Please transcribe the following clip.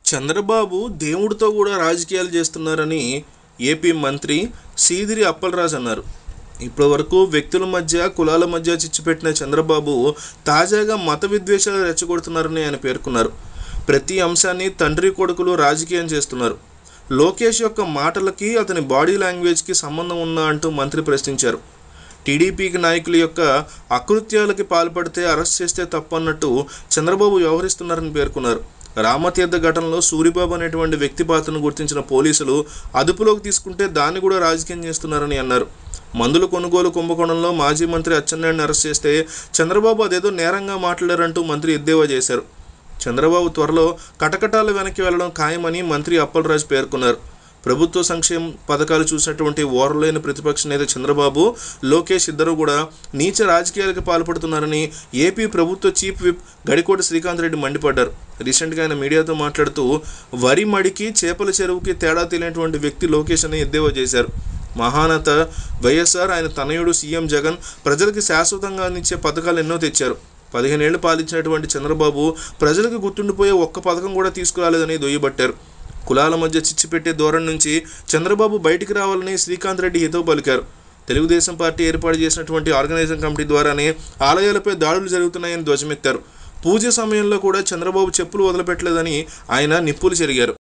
చంద్రబాబు దేవుడితో కూడా రాజకీయాలు చేస్తున్నారని ఏపీ మంత్రి సీదిరి అప్పలరాజు అన్నారు ఇప్పటివరకు వ్యక్తుల మధ్య కులాల మధ్య చిచ్చుపెట్టిన చంద్రబాబు తాజాగా మత విద్వేషాలు రెచ్చగొడుతున్నారని ఆయన పేర్కొన్నారు ప్రతి అంశాన్ని తండ్రి కొడుకులు రాజకీయం చేస్తున్నారు లోకేష్ యొక్క మాటలకి అతని బాడీ లాంగ్వేజ్కి సంబంధం ఉందా అంటూ మంత్రి ప్రశ్నించారు టీడీపీకి నాయకుల యొక్క అకృత్యాలకి పాల్పడితే అరెస్ట్ చేస్తే తప్పన్నట్టు చంద్రబాబు వ్యవహరిస్తున్నారని పేర్కొన్నారు రామతీర్థ ఘటనలో సూరిబాబు అనేటువంటి వ్యక్తి పాత్రను గుర్తించిన పోలీసులు అదుపులోకి తీసుకుంటే దాన్ని కూడా రాజకీయం చేస్తున్నారని అన్నారు మందుల కొనుగోలు కుంభకోణంలో మాజీ మంత్రి అచ్చెన్నాయుడిని అరెస్ట్ చేస్తే చంద్రబాబు అదేదో నేరంగా మాట్లాడారంటూ మంత్రి ఎద్దేవా చేశారు చంద్రబాబు త్వరలో కటకటాల వెనక్కి వెళ్లడం ఖాయమని మంత్రి అప్పలరాజు పేర్కొన్నారు ప్రభుత్వ సంక్షేమ పథకాలు చూసినటువంటి ఓరలేని ప్రతిపక్ష నేత చంద్రబాబు లోకేష్ ఇద్దరు కూడా నీచ రాజకీయాలకు పాల్పడుతున్నారని ఏపీ ప్రభుత్వ చీఫ్ విప్ గడికోట శ్రీకాంత్ రెడ్డి మండిపడ్డారు రీసెంట్గా ఆయన మీడియాతో మాట్లాడుతూ వరి మడికి చేపల చెరువుకి తేడా తెలియనటువంటి వ్యక్తి లోకేష్ అని ఎద్దేవా చేశారు మహానత వైఎస్ఆర్ ఆయన తనయుడు సీఎం జగన్ ప్రజలకు శాశ్వతంగా అందించే పథకాలు ఎన్నో తెచ్చారు పదిహేనేళ్లు పాలించినటువంటి చంద్రబాబు ప్రజలకు గుర్తుండిపోయే ఒక్క పథకం కూడా తీసుకురాలేదని దుయ్యబట్టారు కులాల మధ్య చిచ్చు పెట్టే ధోరణి నుంచి చంద్రబాబు బయటికి రావాలని శ్రీకాంత్ రెడ్డి హితవు పలికారు తెలుగుదేశం పార్టీ ఏర్పాటు చేసినటువంటి ఆర్గనైజింగ్ కమిటీ ద్వారానే ఆలయాలపై దాడులు జరుగుతున్నాయని ధ్వజమెత్తారు పూజ సమయంలో కూడా చంద్రబాబు చెప్పులు వదిలిపెట్టలేదని ఆయన నిప్పులు చెరిగారు